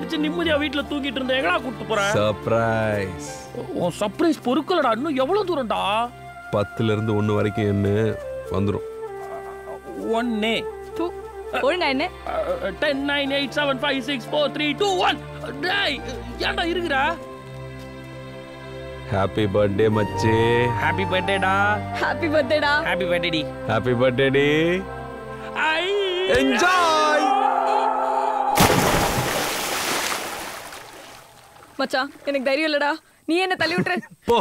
அடிச்சு நிம்மதியா வீட்டுல தூங்கிட்டு இருந்தேன் எங்கடா கூட்டு போற சர்ப்ரைஸ் உன் சர்ப்ரைஸ் பொறுக்கலடா இன்னும் எவ்வளவு தூரம்டா பத்துல இருந்து ஒண்ணு வரைக்கும் என்ன வந்துரும் ஒன்னே தூ ஒழுங்கா என்ன ten nine eight seven five six four three two one டேய் ஏன்டா இருக்குடா ஹாப்பி பர்த்டே மச்சி ஹாப்பி பர்த்டேடா ஹாப்பி பர்த்டேடா ஹாப்பி பர்த்டே டி ஹாப்பி பர்த்டே டி ஐ என்ஜாய் மச்சான் எனக்கு தைரியம் இல்லடா நீ என்ன தள்ளி விட்டுரு போ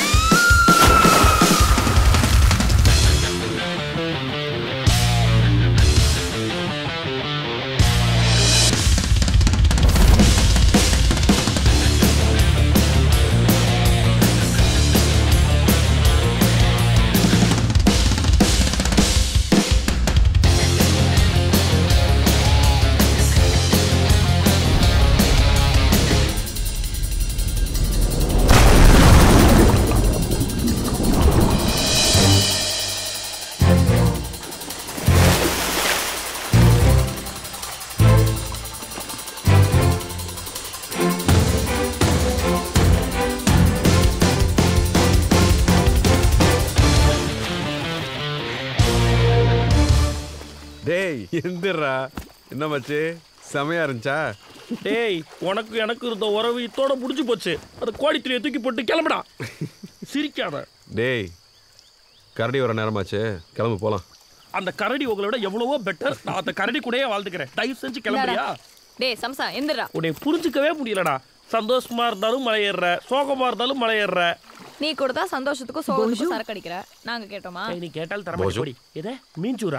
டேய் எந்திரா என்ன மச்சி செமையா இருந்துச்சா டேய் உனக்கு எனக்கு இருந்த உறவு இத்தோட முடிஞ்சு போச்சு அந்த கோடித்துறையை தூக்கி போட்டு கிளம்புடா சிரிக்காத டேய் கரடி வர நேரமாச்சு கிளம்பு போலாம் அந்த கரடி உங்களை விட எவ்வளவோ பெட்டர் நான் அந்த கரடி கூடயே வாழ்ந்துக்கிறேன் தயவு செஞ்சு கிளம்புறியா டேய் சம்சா எந்திரா உன்னை புரிஞ்சுக்கவே முடியலடா சந்தோஷமா இருந்தாலும் மலை ஏறுற சோகமா இருந்தாலும் மலை ஏறுற நீ கூட தான் சந்தோஷத்துக்கும் சோகத்துக்கும் சரக்கு அடிக்கிற நாங்க கேட்டோமா ஏய், நீ கேட்டால் தர மாட்டேன் போடி எதே மீஞ்சூரா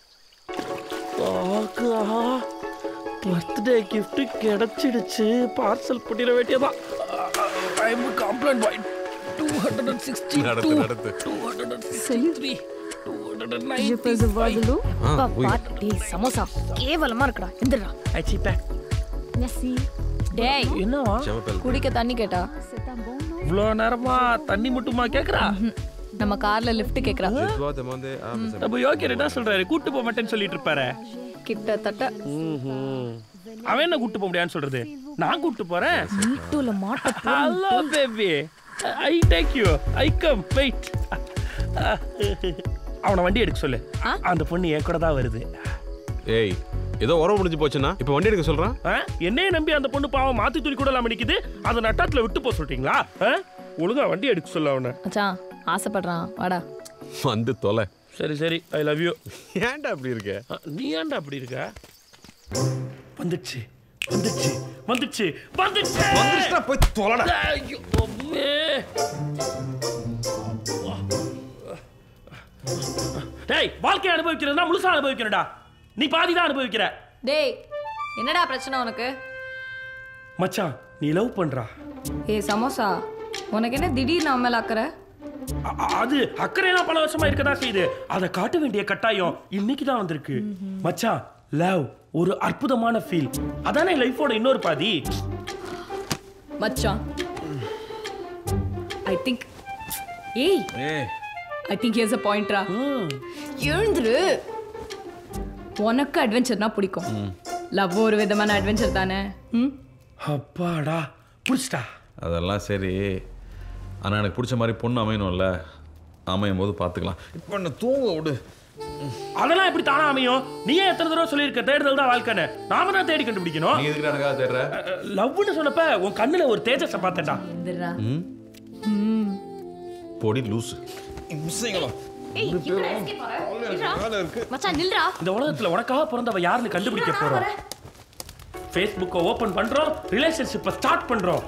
ஆகா பர்த்டே gift கிடைச்சிடுச்சு பார்சல் பண்ணிட வேண்டியதான் I am complaint boy two hundred and sixty நடத்து நடத்து two hundred and sixty three two hundred and ஆ, உய். டேய் சமோசா கேவலமா இருக்குடா எந்திரா டேய் என்னவா செமப்பல் குடிக்க தண்ணி கேட்டா இவ்வளோ நேரமா தண்ணி மட்டுமா கேக்குறா நம்ம கார்ல லிஃப்ட் கேக்குறா ஜித்வா தமாந்தே ஆ பசம் நம்ம யோகியர் என்ன சொல்றாரு கூட்டு போக மாட்டேன்னு சொல்லிட்டு இருப்பாரு கிட்டத்தட்ட ம்ஹும். அவன் என்ன கூட்டு போக முடியாதுன்னு சொல்றது நான் கூட்டு போறேன் மீட்டூல மாட்ட hello baby I take you I come wait அவனை வண்டி எடுக்க சொல்லு ஆ? அந்த பொண்ணு என் கூட தான் வருது ஏய் ஏதோ உரம் முடிஞ்சு போச்சுன்னா இப்போ வண்டி எடுக்க சொல்றான் ஆ? என்னைய நம்பி அந்த பொண்ணு பாவம் மாத்தி துணி கூட இல்லாம நிக்குது அந்த நட்டாத்துல விட்டு போக சொல்றீங்களா ஆ? ஒழுங்கா வண்டி எடுக்க சொல்ல அவனை மச்சான் ஆசைப்படுறான் வாடா வந்து தொலை சரி சரி ஐ லவ் யூ ஏன்டா அப்படி இருக்க நீ ஏன்டா அப்படி இருக்க வந்துடுச்சு வந்துடுச்சு வந்துடுச்சு வந்துடுச்சு வந்துருச்சுடா போய் தொலைடா ஐயோ, அம்மே. டேய் வாழ்க்கையை அனுபவிக்கிறதுனா முழுசா அனுபவிக்கிறடா நீ பாதி தான் அனுபவிக்கிற டேய் என்னடா பிரச்சனை உனக்கு மச்சான் நீ லவ் பண்றா ஏய் சமோசா உனக்கு என்ன திடீர்னு நம்ம மேல அக்கறை அ- அ- அது அக்கறையெல்லாம் பல வருஷமா இருக்கதான் செய்யுது அதை காட்ட வேண்டிய கட்டாயம் இன்னைக்கு தான் வந்திருக்கு மச்சான் லவ் ஒரு அற்புதமான ஃபீல் அதானே லைஃபோட இன்னொரு பாதி மச்சான் ஐ திங்க் ஏய் ஏய் ஐ திங்க் ஹியர்ஸ் அ பாயிண்ட்ரா எழுந்துரு உனக்கு அட்வென்ச்சர்னா பிடிக்கும் லவ் ஒரு விதமான அட்வென்ச்சர் தானே ம் அப்பாடா புடிச்சிட்டா அதெல்லாம் சரி ஆனால் எனக்கு பிடிச்ச மாதிரி பொண்ணு அமையணும்ல அமையும் போது பார்த்துக்கலாம் இப்போ என்ன தூங்க விடு அதெல்லாம் எப்படி தானா அமையும் நீயே எத்தனை தடவை சொல்லியிருக்க தேடுதல் தான் வாழ்க்கைன்னு நாம தான் தேடி கண்டுபிடிக்கணும் நீ எதுக்கு எனக்காக தேடுற லவ்னு சொன்னப்ப உன் கண்ணுல ஒரு தேஜஸை பார்த்தேன்டா எந்திரா பொடி லூசு மச்சான் நில்றா இந்த உலகத்துல உனக்காக பிறந்தவ யாருன்னு கண்டுபிடிக்க போறோம் ஃபேஸ்புக்கை ஓபன் பண்றோம் ரிலேஷன்ஷிப்பை ஸ்டார்ட் பண்றோம்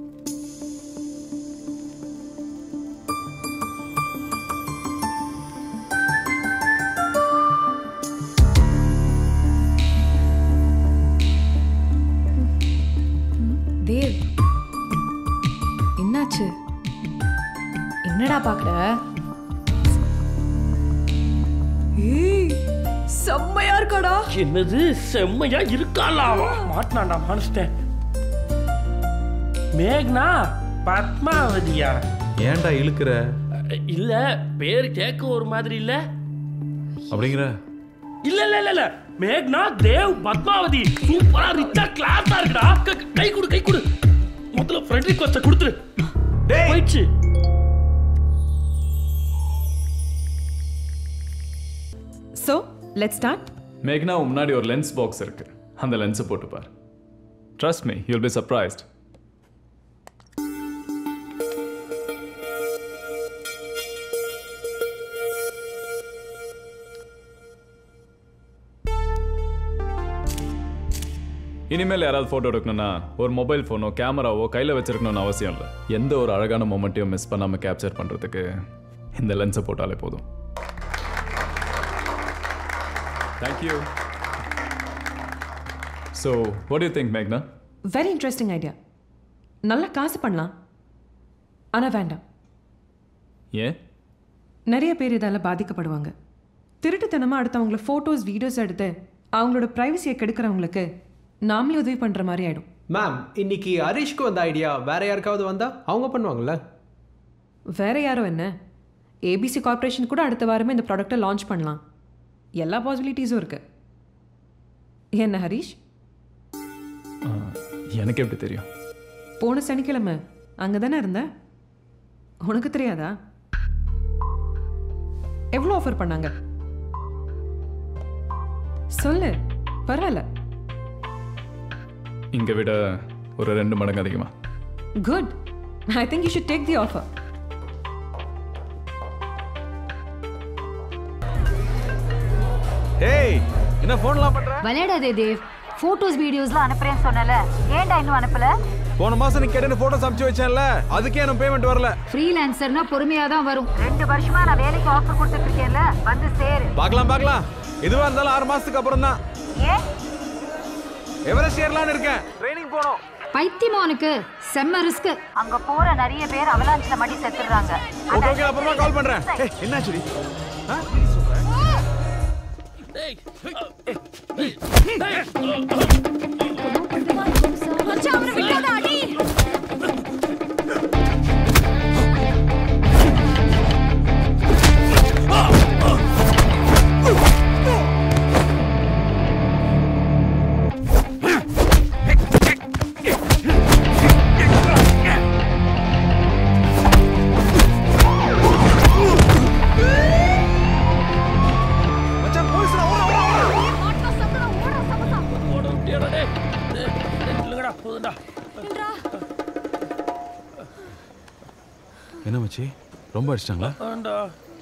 தேவ் என்னாச்சு என்னடா பாக்குற ஏய் செம்மையா இருக்காடா என்னது செம்மையா இருக்காளாவா மாட்டினாண்டா மனுஷன் மேக்னா பத்மாவதியா ஏன்டா இழுக்கிற இல்ல பேர் கேட்க ஒரு மாதிரி இல்ல அப்படிங்கிற இல்ல இல்ல இல்ல இல்ல மேக்னா தேவ் பத்மாவதி சூப்பரா ரிச்சா கிளாஸா இருக்குடா க- க- கை கொடு கை கொடு முதல்ல ஃப்ரெண்ட் ரிக்வெஸ்ட் கொடுத்துரு போயிடுச்சு ஸோ லெட் ஸ்டார்ட் மேக்னா உன் முன்னாடி ஒரு லென்ஸ் பாக்ஸ் இருக்கு அந்த லென்ஸை போட்டு பார் trust me you'll be surprised இனிமேல் யாராவது ஃபோட்டோ எடுக்கணும்னா ஒரு மொபைல் ஃபோனோ கேமராவோ கையில் வச்சிருக்கணும்னு அவசியம் இல்லை எந்த ஒரு அழகான மொமெண்ட்டையும் மிஸ் பண்ணாமல் கேப்சர் பண்ணுறதுக்கு இந்த லென்ஸை போட்டாலே போதும் thank you so what you think மேக்னா வெரி இன்ட்ரெஸ்டிங் ஐடியா நல்ல காசு பண்ணலாம் ஆனால் வேண்டாம் ஏன் நிறைய பேர் இதால் பாதிக்கப்படுவாங்க திருட்டுத்தனமாக அடுத்தவங்கள ஃபோட்டோஸ் வீடியோஸ் எடுத்து அவங்களோட ப்ரைவசியை கெடுக்கிறவங்களுக்கு நாமளே உதவி பண்ணுற மாதிரி ஆயிடும் மேம் இன்னைக்கு ஹரிஷ்க்கு வந்த ஐடியா வேற யாருக்காவது வந்தா அவங்க பண்ணுவாங்கல்ல வேற யாரும் என்ன ஏபிசி கார்ப்பரேஷன் கூட அடுத்த வாரமே இந்த ப்ராடக்ட்டை லான்ச் பண்ணலாம் எல்லா பாசிபிலிட்டிஸும் இருக்கு என்ன ஹரிஷ் எனக்கு எப்படி தெரியும் போன சனிக்கிழமை அங்கே தானே இருந்த உனக்கு தெரியாதா எவ்வளோ ஆஃபர் பண்ணாங்க சொல்லு பரவாயில்ல இங்கே விட ஒரு ரெண்டு மடங்கு அதிகமா good I think you should take the offer ஏய் என்ன ஃபோன்லாம் பண்ற விளையாடாதே தேவ் போட்டோஸ் வீடியோஸ்லாம் அனுப்புறேன்னு சொன்னல ஏன்டா இன்னும் அனுப்பல போன மாசம் நீ கேட்டு போட்டோஸ் அனுப்பிச்சு வச்சேன்ல அதுக்கே எனக்கு பேமெண்ட் வரல ஃப்ரீலான்சர்னா பொறுமையா தான் வரும் ரெண்டு வருஷமா நான் வேலைக்கு ஆஃபர் கொடுத்துட்டு இருக்கேன்ல வந்து சேரு பார்க்கலாம் பார்க்கலாம் எதுவா இருந்தாலும் ஆறு மாசத்துக்கு அப்புறம் தான் ஏன் எவரெஸ்ட் ஏறலாம்னு இருக்கேன் ட்ரைனிங் போகணும் பைத்தியமா உனக்கு செம்ம ரிஸ்க் அங்க போற நிறைய பேர் அவலாஞ்சில மாட்டி செத்துறாங்க ஓகே ஓகே அப்புறமா கால் பண்றேன் ஏய் என்னாச்சு மச்சான் போலீஸ்ல ஓட ஓட ஓட ஓட விட்டியாடா டேய். டேய், டேய், இல்லைங்கடா, போதும்டா. என்ன மச்சி ரொம்ப அடிச்சிட்டாங்களா ஆண்டா.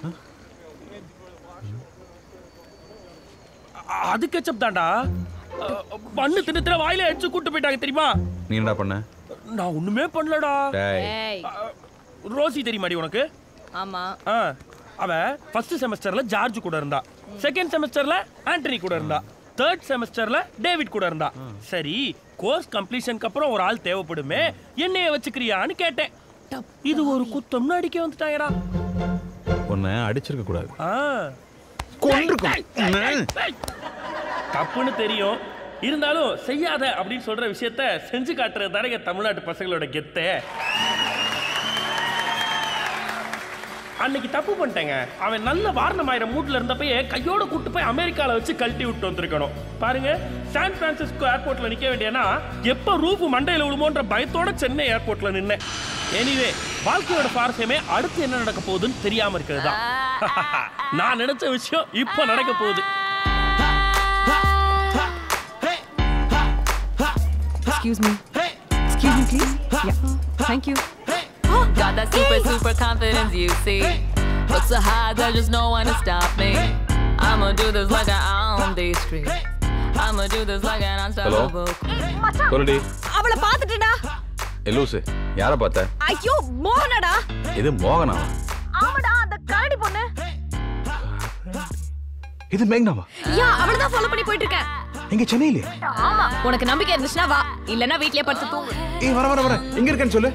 அ- அது கெச்சப் தான்டா அ, பண்ணு தின்னு தின வாயில அடிச்சு கூட்டு போயிட்டாங்க தெரியுமா நீ என்னடா பண்ண நான் ஒண்ணுமே பண்ணலடா டேய் அ, ரோசி தெரியுமாடி உனக்கு ஆமா ஆ அவ ஃபர்ஸ்ட் செமஸ்டர்ல ஜார்ஜ் கூட இருந்தா செகண்ட் செமஸ்டர்ல ஆண்டனி கூட இருந்தா தேர்ட் செமஸ்டர்ல டேவிட் கூட இருந்தா சரி கோர்ஸ் கம்ப்ளீஷனுக்கு அப்புறம் ஒரு ஆள் தேவைப்படுமே என்னைய வச்சுக்கிறியான்னு கேட்டேன் இது ஒரு குத்தம்னு அடிக்க வந்துட்டாங்கடா உன்னை அடிச்சிருக்க கூடாது ஆ கொண்டிருக்கும் தப்புன்னு தெரியும் இருந்தாலும் செய்யாத அப்படின்னு சொல்ற விஷயத்த செஞ்சு காட்டுறது தானே தமிழ்நாட்டு பசங்களோட கெத்து அன்னைக்கு தப்பு பண்ணிட்டேங்க அவன் நல்ல வாரணமாயிரம் மூட்ல இருந்தப்பயே கையோட கூட்டு போய் அமெரிக்கால வச்சு கழட்டி விட்டு வந்திருக்கணும் பாருங்க சான் பிரான்சிஸ்கோ ஏர்போர்ட்ல நிக்க வேண்டியனா எப்ப ரூஃப் மண்டையில விழுமோன்ற பயத்தோட சென்னை ஏர்போர்ட்ல நின்னேன் எனிவே வாழ்க்கையோட சுவாரஸ்யமே அடுத்து என்ன நடக்க போகுதுன்னு தெரியாம இருக்கிறது தான் நான் நினைச்ச விஷயம் இப்போ நடக்க போகுது excuse me excuse me please yeah thank you Got that super, super confidence, you see. Look so high, there's just no one to stop me. I'ma do this like I'm on the street. I'ma do this like an unstoppable. சொல்லுடி அவளை பாத்துட்டடா எல்லூசு யாரை பார்த்த ஐயோ மோகனடா இது மோகனா ஆமாடா அந்த கரடி பொண்ணு இது மேக்னாவா யா அவளை தான் ஃபாலோ பண்ணி போயிட்டு இருக்கேன் எங்க சென்னையிலே உனக்கு நம்பிக்கை இருந்துச்சுன்னா வா இல்லனா வீட்லயே படுத்து தூங்கு ஏய் வர வர வர எங்க இருக்கேன்னு சொல்லு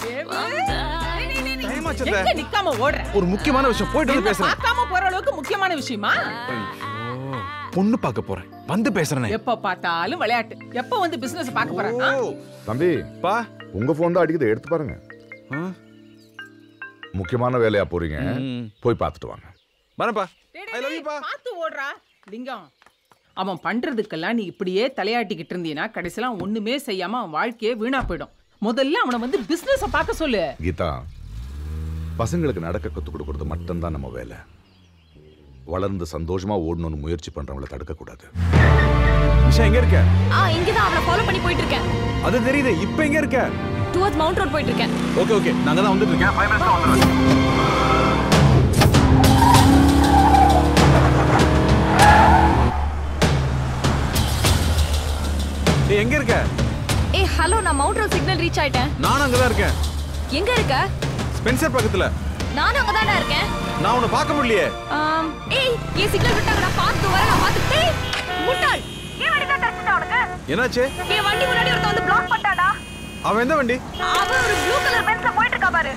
Time ஆச்சு அத்தை. எங்க நிக்காம ஓடுற ஒரு முக்கியமான விஷயம் போயிட்டு வந்து என்ன பேசுறேன் பார்க்காம போற அளவுக்கு முக்கியமான விஷயமா பொண்ணு பார்க்க போறேன் வந்து பேசுறேனே எப்ப பார்த்தாலும் விளையாட்டு எப்ப வந்து பிசினஸ் பார்க்க போறாங்க தம்பி பா உங்க போன் தான் அடிக்குது எடுத்து பாருங்க ஆ? முக்கியமான வேலையா போறீங்க ம். போய் பார்த்துட்டு வாங்க வரேன்ப்பா டேய், ஐ லவ் டேய், யூ பா பார்த்து ஓடுறா லிங்கம் அவன் பண்றதுக்கெல்லாம் நீ இப்படியே தலையாட்டிக்கிட்டு இருந்தீனா கடைசியில அவன் ஒண்ணுமே செய்யாம அவன் வாழ்க்கையே வீணா போயிடும் முதல்ல அவனை வந்து பிசினஸ பார்க்க சொல்லு கீதா பசங்களுக்கு நடக்க கற்றுக் கொடுக்கறது மட்டும்தான் நம்ம வேலை வளர்ந்து சந்தோஷமா ஓடணும்னு முயற்சி பண்றவங்கள தடுக்க கூடாது நிஷா எங்க இருக்க ஆ இங்க தான் அவளை ஃபாலோ பண்ணி போயிட்டு இருக்கேன் அது தெரியுது இப்போ எங்க இருக்க டுவர்ட்ஸ் மவுண்ட் ரோட் போயிட்டு இருக்கேன் ஓகே ஓகே நாங்க தான் வந்துட்டு இருக்கேன் ஃபைவ் மினிட்ஸ் வந்துடுறேன் நீ எங்க இருக்க ஏய் ஹலோ நான் மவுண்ட் ரோட் சிக்னல் ரீச் ஆயிட்டேன் நானும் அங்கதான் இருக்கேன் எங்க இருக்க ஸ்பென்சர் பக்கத்துல நானும் அங்க தானே இருக்கேன் நான் உன்னை பார்க்க முடியலையே ஆம், ஏய் ஏன் சிக்னல் விட்டாங்கடா பார்த்து வர நான் பார்த்து ஏய் முட்டாள் ஏன் வண்டி தான் தச்சுட்டா உனக்கு என்னாச்சு என் வண்டி முன்னாடி ஒருத்தன் வந்து பிளாக் பண்ணிட்டாடா அவன் எந்த வண்டி அவன் ஒரு ப்ளூ கலர் பென்ஸ்ல போயிட்டு இருக்கா பாரு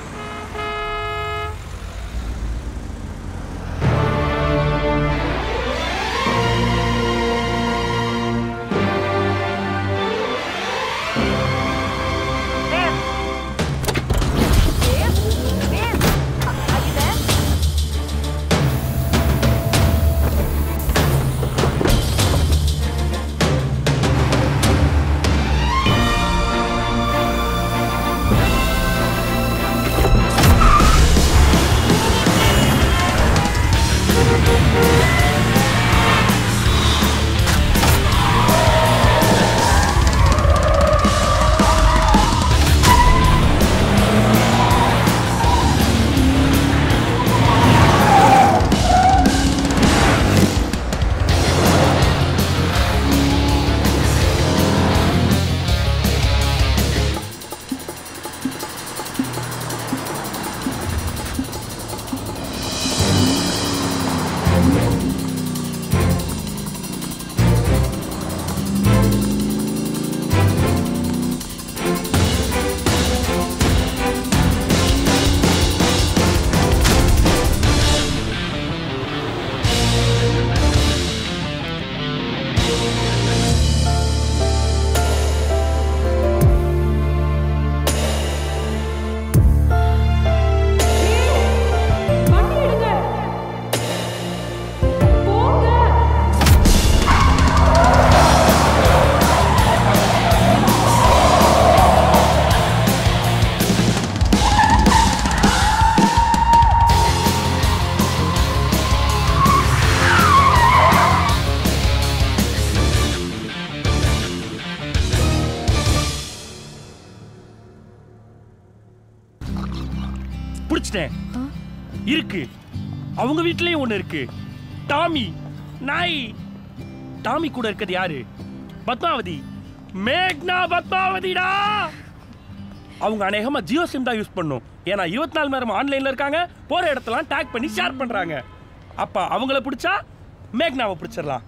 பிடிச்சிட்டேன் இருக்கு அவங்க வீட்லயும் ஒண்ணு இருக்கு டாமி நாய் டாமி கூட இருக்கிறது யாரு பத்மாவதி மேக்னா பத்மாவதிடா அவங்க அநேகமா ஜியோ சிம் தான் யூஸ் பண்ணும் ஏன்னா இருபத்தி நாலு மணி நேரம் ஆன்லைன்ல இருக்காங்க போற இடத்தெல்லாம் டேக் பண்ணி ஷேர் பண்றாங்க அப்ப அவங்கள பிடிச்சா மேக்னாவை பிடிச்சிடலாம்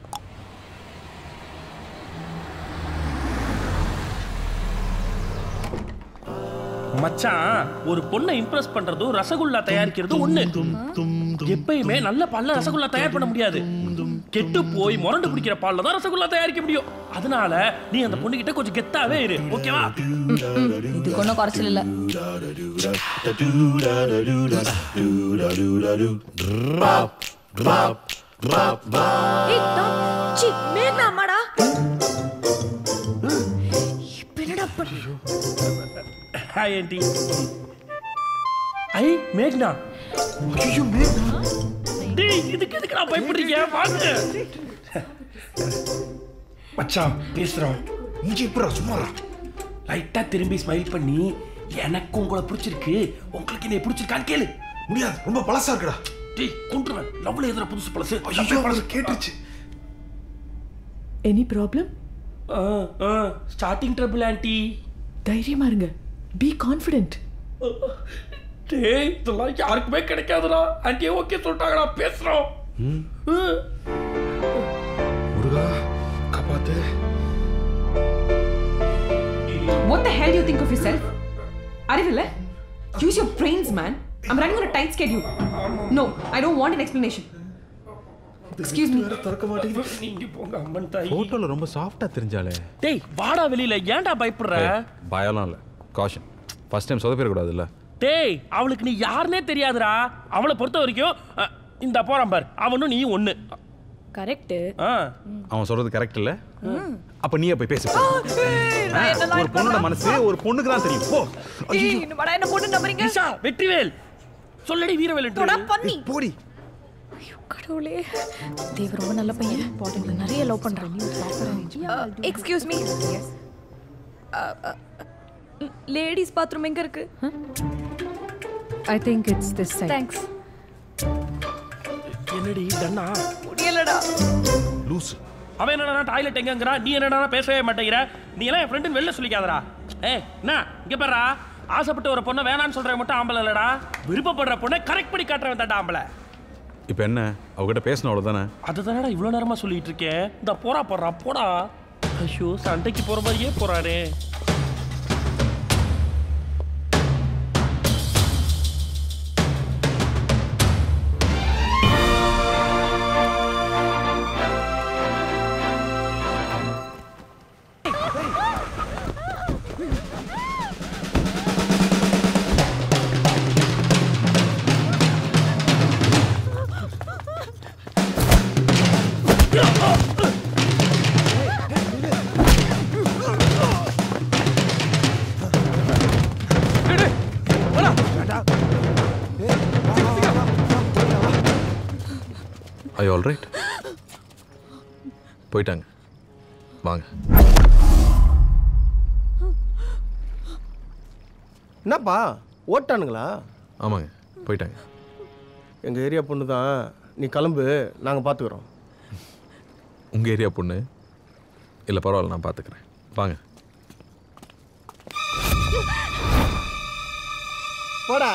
மச்சான் ஒரு பொண்ணை இம்ப்ரெஸ் பண்றதும் ரசகுல்லா தயாரிக்கிறதும் ஒண்ணு எப்பயுமே நல்ல பால்ல ரசகுல்லா தயார் பண்ண முடியாது கெட்டு போய் முரண்டு குடிக்கிற பால்ல தான் ரசகுல்லா தயாரிக்க முடியும் அதனால நீ அந்த பொண்ணு கிட்ட கொஞ்சம் கெத்தாவே இரு ஓகேவா இதுக்கு ஒன்றும் குறைச்சல் இல்லை ஏய், டாம், சீ, மேக்னா அம்மாடா இப்ப என்னடா பண்ண ஹாய் ஆண்டி ஐ மேக்னா ஐயோ மேக்னா டேய் இதுக்கு எதுக்கு நான் பயப்படுறீங்க வாங்க மச்சான் பேசுறோம் மூஞ்சி இப்பறா சும்மாடா லைட்டா திரும்பி ஸ்மைல் பண்ணி எனக்கு உங்களை பிடிச்சிருக்கு உங்களுக்கு என்னை பிடிச்சிருக்கான்னு கேளு முடியாது ரொம்ப பழசா இருக்குடா டேய் கொண்டுருவேன் லவ்ல எதிர புதுசு பழசு ஐயோ பழசு கேட்டுருச்சு any problem starting trouble aunty தைரியமா இருங்க பி கான்ஃபிடென்ட் டேய் இதெல்லாம் யாருக்குமே கிடைக்காதுடா ஆண்டி ஓகே சொல்லிட்டாங்கடா பேசுறோம் முருகா காப்பாத்து What the hell do you think of yourself? அறிவில்ல use your brains man I'm running on a tight schedule. No, I don't want an explanation. Excuse me. திறக்க மாட்டேங்குது நீங்க போங்க அம்மன் தாய் போட்டோல ரொம்ப சாஃப்டா தெரிஞ்சாலே டேய் வாடா வெளியில ஏன்டா பயப்படுற பயம்லாம் இல்லை காஷன் ஃபர்ஸ்ட் டைம் சொதப்பிடக்கூடாதுல்ல டேய் அவளுக்கு நீ யாருனே தெரியாதுடா அவளை பொறுத்த வரைக்கும் அஹ், இந்த போறான் பார் அவனும் நீ ஒண்ணு கரெக்ட் ஆ அவன் சொல்றது கரெக்ட் இல்ல ம். அப்ப நீயே போய் பேசு போ. ஆ, ஒரு பொண்ணோட மனசு ஒரு பொண்ணுக்கு தான் தெரியும் போ என்ன போட்டு நம்புறீங்க நிஷா வெற்றிவேல் சொல்லடி வீரவேல் என்று. தொட பண்ணி போடி கடவுளே தேவ் ரொம்ப நல்ல பையன் பாட்டில நிறைய லவ் பண்றான் எக்ஸ்கியூஸ் மீ லேடிஸ் பாத்ரூம் எங்க இருக்கு I think it's this side thanks என்னடி தண்ணா முடியலடா லூஸ் அவன் என்னடா டாய்லெட் எங்கங்கறா நீ என்னடா பேசவே மாட்டேங்கிற நீ எல்லாம் என் ஃப்ரெண்டுன்னு வெளில சொல்லிக்காதடா ஏய் என்ன இங்க பாருடா ஆசைப்பட்டு ஒரு பொண்ணை வேணான்னு சொல்றவன் மட்டும் ஆம்பளை இல்லடா விருப்பப்படுற பொண்ணை கரெக்ட் பண்ணி காட்டுறவன் தான்டா ஆம்பளை இப்போ என்ன அவகிட்ட பேசணும் அவ்வளோதானே அதுதானடா இவ்வளோ நேரமா சொல்லிட்டு இருக்கேன் இந்த போடா போடுறா போடா ஐயோ சண்டைக்கு போற மாதிரியே போறானே ஐ ஆல் ரைட் போயிட்டாங்க வாங்க என்னப்பா ஓட்டானுங்களா ஆமாங்க போயிட்டாங்க எங்கள் ஏரியா பொண்ணு தான் நீ கிளம்பு நாங்கள் பார்த்துக்குறோம் உங்கள் ஏரியா பொண்ணு இல்லை பரவாயில்ல நான் பார்த்துக்கிறேன் வாங்க போடா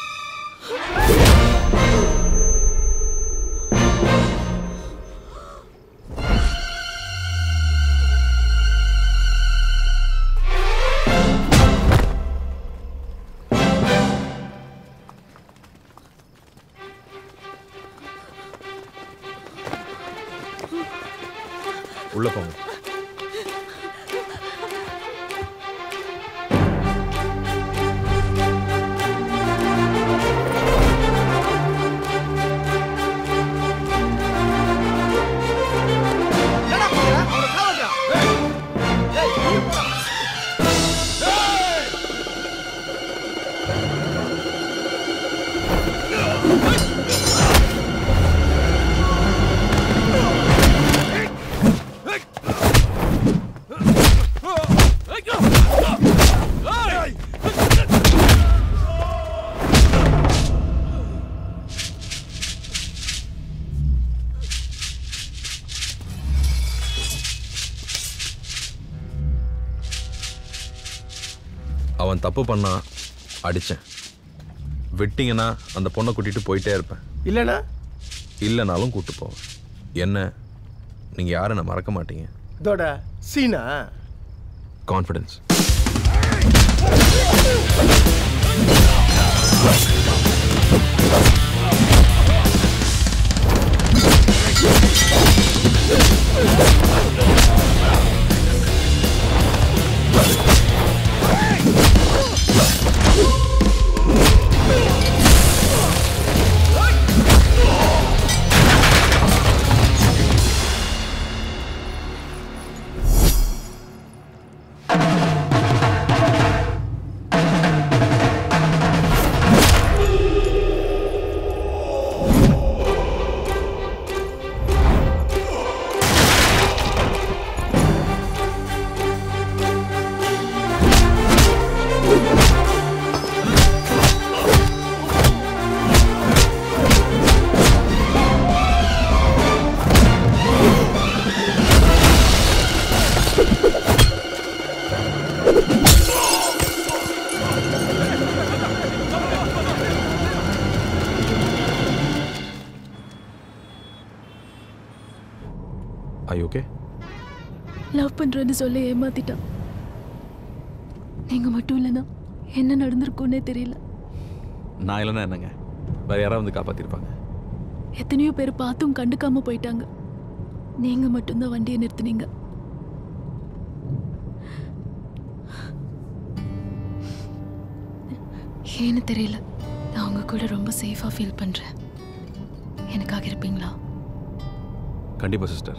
உள்ளே போங்க அவன் தப்பு பண்ணா அடித்தேன் விட்டிங்கன்னா அந்த பொண்ணை கூட்டிகிட்டு போயிட்டே இருப்பேன் இல்லைண்ணா இல்லைனாலும் கூட்டு போவேன் என்ன நீங்கள் யாரும் நான் மறக்க மாட்டீங்க இதோட சீனா கான்ஃபிடென்ஸ் ஐ ஓகே லவ் பண்றேன்னு சொல்ல ஏமாத்திட்டான் நீங்க மட்டும் இல்லைன்னா என்ன நடந்திருக்கும்னே தெரியல நான் இல்லைன்னா என்னங்க வேற யாராவது வந்து காப்பாத்திருப்பாங்க எத்தனையோ பேர் பார்த்தும் கண்டுக்காம போயிட்டாங்க நீங்க மட்டும்தான் வண்டியை நிறுத்துனீங்க ஏன்னு தெரியல நான் உங்க கூட ரொம்ப சேஃபா ஃபீல் பண்றேன் எனக்காக இருப்பீங்களா கண்டிப்பாக sister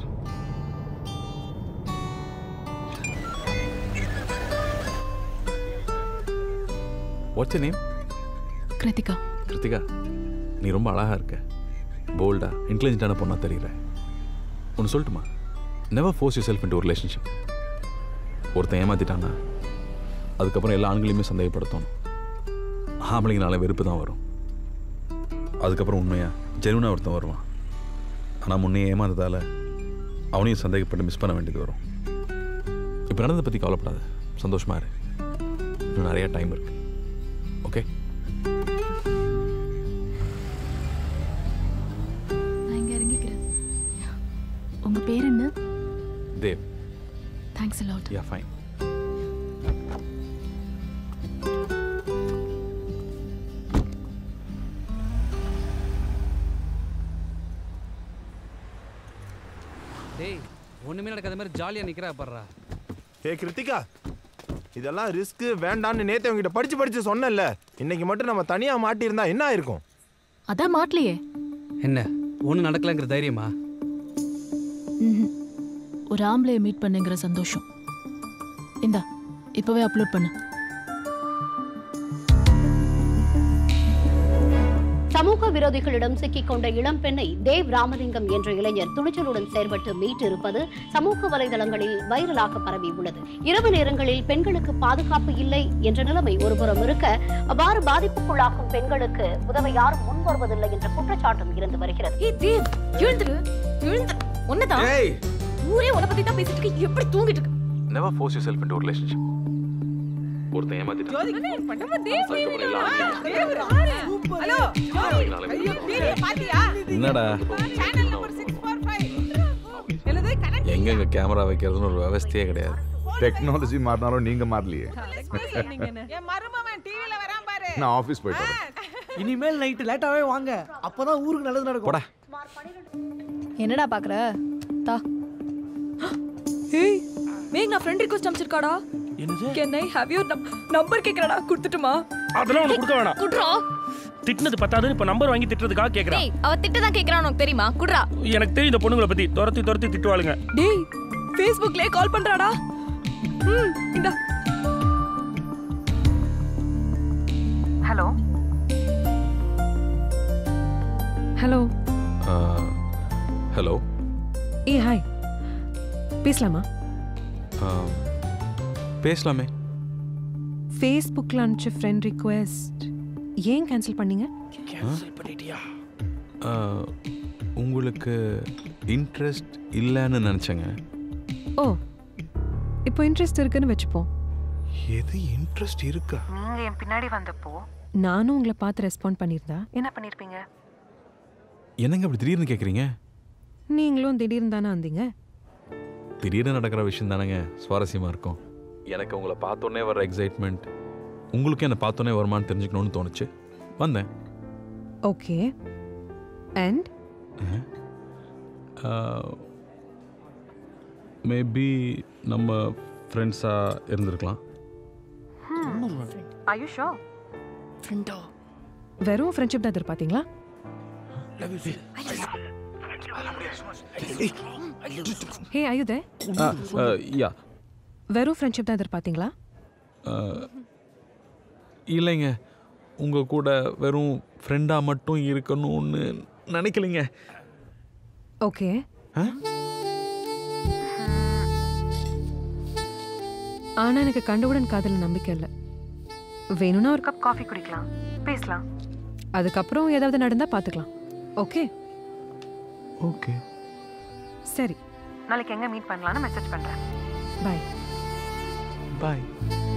what's name Krithika Krithika நீ ரொம்ப அழகாக இருக்க போல்டா இன்டெலிஜென்ட்டான பொண்ணா தெரியுற ஒன்று சொல்லட்டுமா never force you self into ஒரு ரிலேஷன்ஷிப் ஒருத்தன் ஏமாத்திட்டானா அதுக்கப்புறம் எல்லா ஆண்களையுமே சந்தேகப்படுத்தணும் ஆம்பளைங்கனால வெறுப்பு தான் வரும் அதுக்கப்புறம் உண்மையா ஜெனுவனாக ஒருத்தன் வருவான் ஆனால் முன்னே ஏமாந்ததால் அவனையும் சந்தேகப்பட்டு மிஸ் பண்ண வேண்டியது வரும் இப்போ நடந்ததை பற்றி கவலைப்படாத சந்தோஷமா இரு இன்னும் நிறையா டைம் இருக்கு ஓகே நான் இங்க இறங்கிக்கிறேன் உங்க பேர் என்ன Dev thanks a lot yeah fine டேய் ஒண்ணுமே நடக்காத மாதிரி ஜாலியா நிக்கிறா பாடுறா ஏ கிருத்திகா இதெல்லாம் ரிஸ்க் வேண்டான்னு நேத்து உங்ககிட்ட படிச்சு படிச்சு சொன்னேன்ல இன்னைக்கு மட்டும் நம்ம தனியா மாட்டியிருந்தா என்ன ஆயிருக்கும் அதான் மாட்டலையே என்ன ஒன்றும் நடக்கலங்கிற தைரியமா ம்ஹும். ஒரு ஆம்பளைய மீட் பண்ணுங்கிற சந்தோஷம் இந்தா இப்பவே அப்லோட் பண்ணு சமூக விரோதிகளிடம் சிக்கிக் கொண்ட இளம் பெண்ணை தேவ் ராமலிங்கம் என்ற இளைஞர் துணிச்சலுடன் செயல்பட்டு மீட்டிருப்பது சமூக வலைதளங்களில் வைரலாக பரவி உள்ளது இரவு நேரங்களில் பெண்களுக்கு பாதுகாப்பு இல்லை என்ற நிலைமை ஒருபுறம் இருக்க அவ்வாறு பாதிப்புக்குள்ளாகும் பெண்களுக்கு உதவ யாரும் முன்வருவதில்லை என்ற குற்றச்சாட்டும் இருந்து வருகிறது ஏய் தேவ் எழுந்துரு எழுந்து ஒன்னதான் ஏய் ஊரே உன்னை பத்தி தான் பேசிட்டு இருக்கு எப்படி தூங்கிட்டு இருக்கு never force you self into ஒரு ரிலேஷன்ஷிப் ஒருத்தன் ஏமாத்திட்டான் அதுக்கப்புறம் எல்லா ஆண்களையும் ஹலோ ஐயோ வீடியோ பாத்தியா என்னடா சேனல் நம்பர் 645 எழுது கனெக்ட் எங்கெங்க கேமரா வைக்கிறதுன்னு ஒரு விவஸ்தையே கிடையாது டெக்னாலஜி மாறினாலும் நீங்க மாறலையே என் மருமவன் டிவில வரான் பாரு நான் ஆஃபீஸ் போயிட்டு வரேன் இனிமேல் நைட்டு லேட்டாவே வாங்க அப்பதான் ஊருக்கு நல்லது நடக்கும் என்னடா பாக்குற தா ஏய் மேக் நான் ஃப்ரெண்ட் ரிக்வெஸ்ட் அனுப்பிச்சிருக்காடா என்னது can I have your number கேக்குறடா கொடுத்துட்டுமா அதெல்லாம் உனக்கு கொடுக்க வேணாம் குட்ரா திட்டினது பத்தாது இப்ப நம்பர் வாங்கி திட்டுறதுக்காக கேக்குறான் டேய் அவ திட்ட தான் கேக்குறான் உனக்கு தெரியுமா குட்ரா எனக்கு தெரியும் இந்த பொண்ணுங்களை பத்தி துரத்தி துரத்தி திட்டுவாளுங்க டேய் ஃபேஸ்புக்லயே கால் பண்றாடா ம் இந்தா ஹலோ ஹலோ ஹலோ ஏ ஹாய் பேசலாமா பேசலாமே ஃபேஸ்புக்கில் அனுப்பிச்ச ஃப்ரெண்ட் ரிக்வெஸ்ட் ஏன் கேன்சல் பண்ணீங்க கேன்சல் பண்ணிட்டியா ஆஹ், உங்களுக்கு இன்ட்ரெஸ்ட் இல்லைன்னு நினச்சேங்க ஓ இப்போ இன்ட்ரெஸ்ட் இருக்குன்னு வச்சுப்போம் எது இன்ட்ரெஸ்ட் இருக்கா நீங்க என் பின்னாடி வந்தப்போ நானும் உங்களை பார்த்து ரெஸ்பாண்ட் பண்ணியிருந்தா என்ன பண்ணியிருப்பீங்க என்னங்க அப்படி திடீர்னு கேட்குறீங்க நீங்களும் திடீர்னு தானே வந்தீங்க திடீர்னு நடக்கிற விஷயம் தானேங்க சுவாரஸ்யமாக இருக்கும் எனக்கு உங்களை பார்த்தோன்னே வர எக்ஸைட்மெண்ட் உங்களுக்கு என்ன பார்த்தோன்னே வருமான்னு தெரிஞ்சுக்கணும்னு தோணுச்சு வந்தேன் ஓகே அண்ட் மேபி நம்ம ஃப்ரெண்ட்ஸாக இருந்திருக்கலாம் ஆயுஷோ ஃப்ரெண்டோ வெறும் ஃப்ரெண்ட்ஷிப் தான் எதிர்பார்த்தீங்களா ஹே ஆயுதே யா வெறும் ஃப்ரெண்ட்ஷிப் தான் எதிர்பார்த்தீங்களா இல்லைங்க உங்கள் கூட வெறும் ஃப்ரெண்டாக மட்டும் இருக்கணும்னு நினைக்கலைங்க ஓகே ஆனா எனக்கு கண்டவுடன் காதல நம்பிக்கை இல்லை வேணும்னா ஒரு கப் காஃபி குடிக்கலாம் பேசலாம் அதுக்கப்புறம் ஏதாவது நடந்தா பார்த்துக்கலாம் ஓகே ஓகே சரி நாளைக்கு எங்க மீட் பண்ணலாம்னு மெசேஜ் பண்றேன் பை பாய்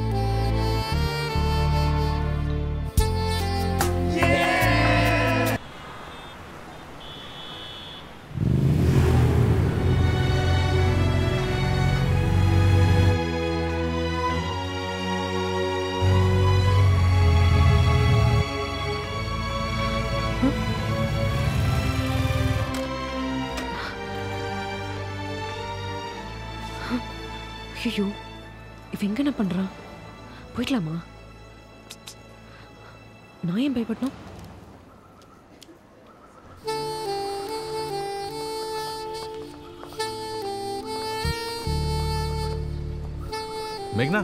ஐயோ இவ எங்க என்ன பண்றான் போயிடலாமா நான் ஏன் பயப்படணும் மேக்னா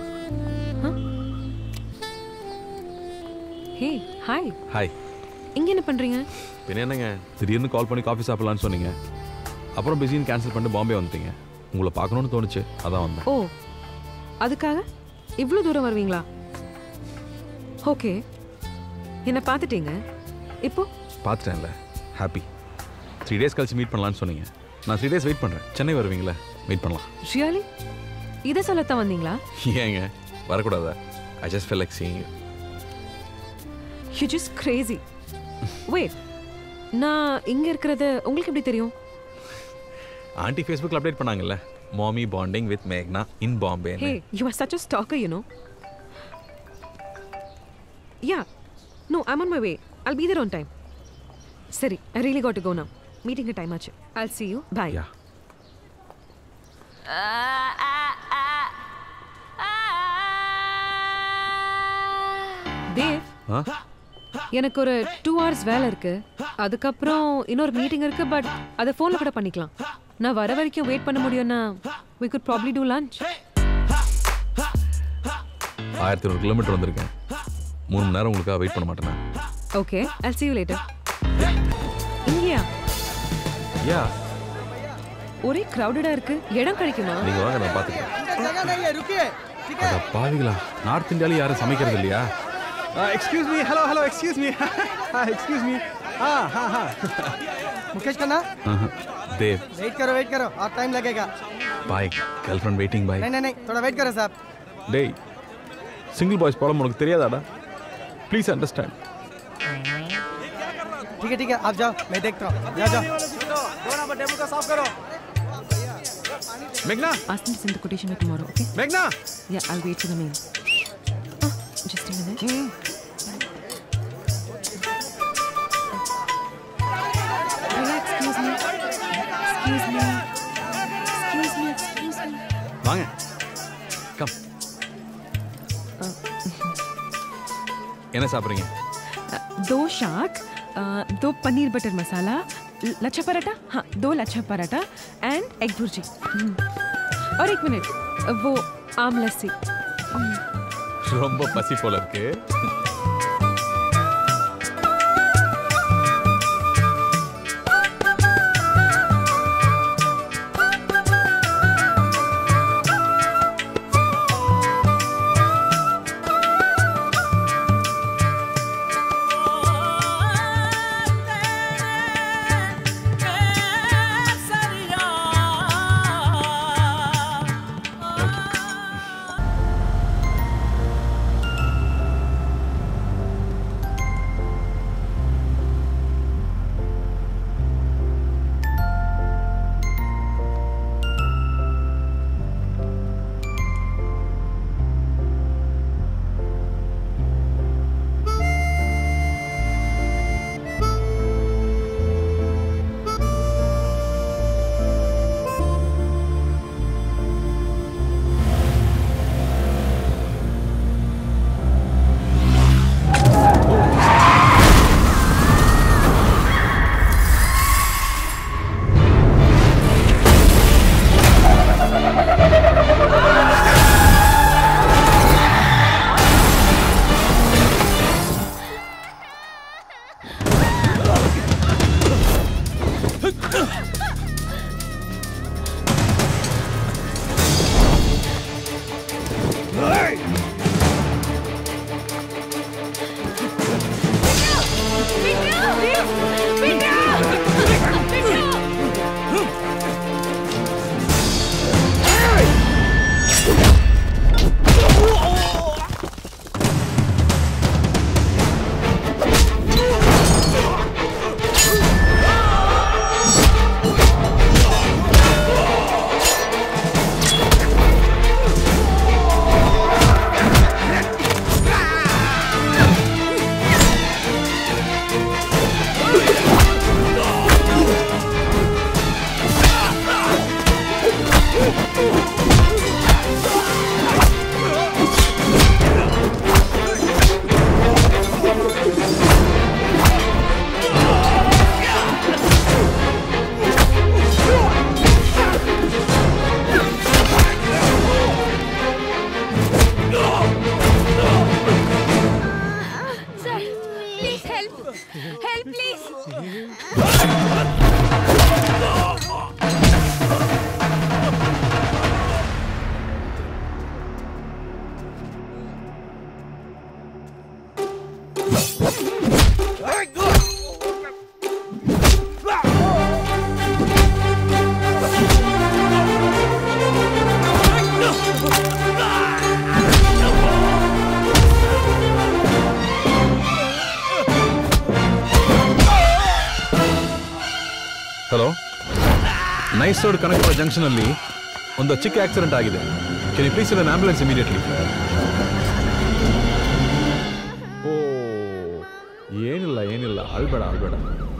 ஹே ஹாய் ஹாய் இங்க என்ன பண்றீங்க பின்ன என்னங்க திடீர்னு கால் பண்ணி காஃபி சாப்பிடலான்னு சொன்னீங்க அப்புறம் பிஸின்னு கேன்சல் பண்ணிட்டு பாம்பே வந்துட்டீங்க உங்களை பார்க்கணும்னு தோணுச்சு அதான் வந்தேன் ஓ அதுக்காக இவ்வளோ தூரம் வருவீங்களா ஓகே என்ன பார்த்துட்டீங்க இப்போ பார்த்துட்டேன்ல ஹாப்பி த்ரீ டேஸ் கழிச்சு மீட் பண்ணலான்னு சொன்னீங்க நான் த்ரீ டேஸ் வெயிட் பண்ணுறேன் சென்னை வருவீங்களா வெயிட் பண்ணலாம் ரியலி இதை சொல்லத்தான் வந்தீங்களா ஏங்க வரக்கூடாதா I just fell like seeing you just crazy wait நான் இங்க இருக்கிறது உங்களுக்கு எப்படி தெரியும் ஆண்டி ஃபேஸ்புக்கில் அப்டேட் பண்ணாங்கல்ல மாமி பாண்டிங் வித் மேக்னா in Bombay hey you are such a stalker you know yeah no I'm on my way I'll be there on time சரி I really got to go now மீட்டிங்க்கு டைம் ஆச்சு I'll see you bye யா தேவ் ஆ எனக்கு ஒரு two hours வேலை இருக்கு அதுக்கப்புறம் இன்னொரு meeting இருக்கு பட் அதை ஃபோனில் கூட பண்ணிக்கலாம் நான் வர வரைக்கும் வெயிட் பண்ண முடியும்னா we could probably do lunch ஆயிரத்தி நூறு கிலோமீட்டர் வந்திருக்கேன் மூணு மணி நேரம் உங்களுக்காக வெயிட் பண்ண மாட்டேனா okay I'll see you later இங்கேயா யா ஒரே crowded-ஆ இருக்கு இடம் கிடைக்குமா நீங்கள் வாங்க நான் பார்த்துக்கிறேன் जगह नहीं है रुकिए ठीक है அட பாவிகளா நார்த் இந்தியாவில் யாரும் சமைக்கிறது இல்லையா excuse me hello hello excuse me excuse me हाँ हाँ हाँ मुकेश खन्ना ஆஹா. தேவ் वेट करो वेट करो और टाइम लगेगा boy girlfriend waiting boy नहीं नहीं नहीं थोड़ा वेट करो साहब டேய் சிங்கிள் பாய்ஸ் ப்ராப்ளம் உனக்கு தெரியாதாடா ப்ளீஸ் அண்டர்ஸ்டாண்ட் ठीक है ठीक है आप जाओ मैं देखता हूँ जाओ जाओ दो नंबर टेबल को साफ करो Meghna ask them to send the quotation by tomorrow okay Meghna yeah I'll wait for the mail Ah, just a minute Yeah, excuse me excuse me excuse me excuse me வாங்க come என்ன சாப்பிட்றீங்க दो शाक अ, दो paneer butter मसाला ल- लच्छा पराठा हाँ दो lachha paratha and egg bhurji हम्म। और एक मिनट अ, वो आम लस्सी हम्म। ரொம்ப பசி போல இருக்கு help help please hello nice road Kanakapura ಜಂಕ್ಷನಲ್ಲಿ ಒಂದು ಚಿಕ್ಕ ಆಕ್ಸಿಡೆಂಟ್ ಆಗಿದೆ can you please an ambulance immediately ಓ ಏನಿಲ್ಲ ಏನಿಲ್ಲ ಅಳ್ಬೇಡ ಅಳ್ಬೇಡ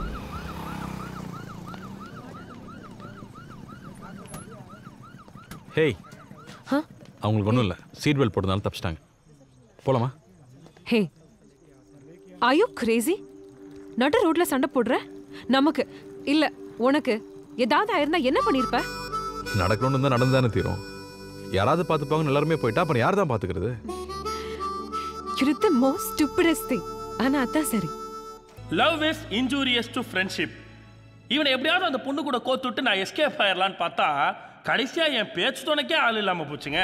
ஹேய் அவங்களுக்கு ஒன்றும் இல்லை சீட் பெல்ட் போட்டதுனால தப்பிச்சிட்டாங்க போலாமா ஹே ஆர் யூ கிரேசி நடு ரோட்ல சண்டை போடுற நமக்கு இல்ல உனக்கு ஏதாவது ஆயிருந்தா என்ன பண்ணிருப்ப நடக்கணும்னு தான் நடந்து தானே தீரும் யாராவது பார்த்துப்பாங்கன்னு எல்லாருமே போயிட்டா அப்புறம் யார் தான் பார்த்துக்கிறது you the most stupidest thing ஆனா அதான் சரி love is injurious to friendship இவனை எப்படியாவது அந்த பொண்ணு கூட கோத்துட்டு நான் எஸ்கேப் ஆயிடலான்னு பார்த்தா கடைசியா என் பேச்சு துணைக்கே ஆள் இல்லாம போச்சுங்க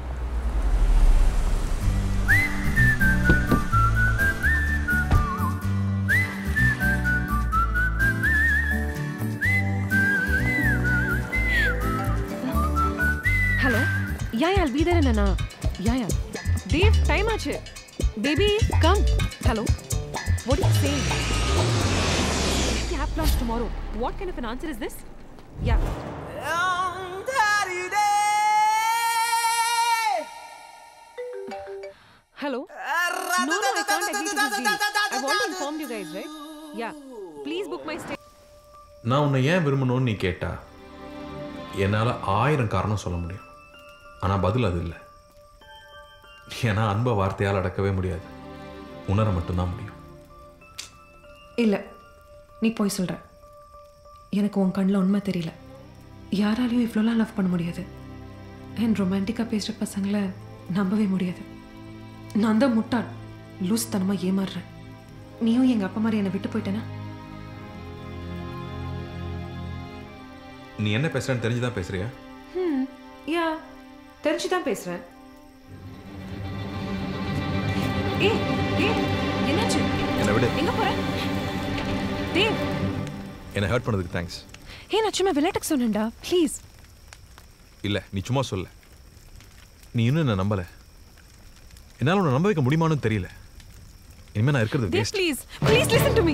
hello yeah yeah be there என்ன யா யா தேவ் டைம் ஆச்சு baby come hello what you saying cab launch tomorrow what kind of an answer is this yeah Hello? No, no, I can't agree to this deal. I've already informed you guys, right? Yeah. Please book my stay. நான் உன்னை ஏன் விரும்பணும்னு நீ கேட்டா என்னால் ஆயிரம் காரணம் சொல்ல முடியும் ஆனால் பதில் அது இல்லை ஏன்னா அன்பை வார்த்தையால் அடக்கவே முடியாது உணர மட்டும்தான் முடியும் இல்ல நீ போய் சொல்ற எனக்கு உன் கண்ணில் உண்மை தெரியல யாராலையும் இவ்வளோலாம் லவ் பண்ண முடியாது அண்ட் ரொமான்டிக்காக பேசுகிற பசங்களை நம்பவே முடியாது நான் தான் முட்டாள் லூஸ் தனமாக ஏமாறுறேன் நீயும் எங்கள் அப்பா மாதிரி என்னை விட்டு போயிட்டேனா நீ என்ன பேசுறேன்னு தெரிஞ்சு தான் பேசுறியா ம் யா தெரிஞ்சு தான் பேசுகிறேன் ஏய் ஏய் என்னாச்சு என்னை விடு எங்க போற தேவ் என்னை ஹர்ட் பண்ணதுக்கு தேங்க்ஸ் ஏய் நான் சும்மா விளையாட்டுக்கு சொன்னேன்டா ப்ளீஸ் இல்லை நீ சும்மா சொல்ல நீ இன்னும் என்ன நம்பலை என்னால் உன்னை நம்ப வைக்க முடியுமான்னு தெரியல இனிமேல் நான் இருக்கிறது Dev waste please please listen to me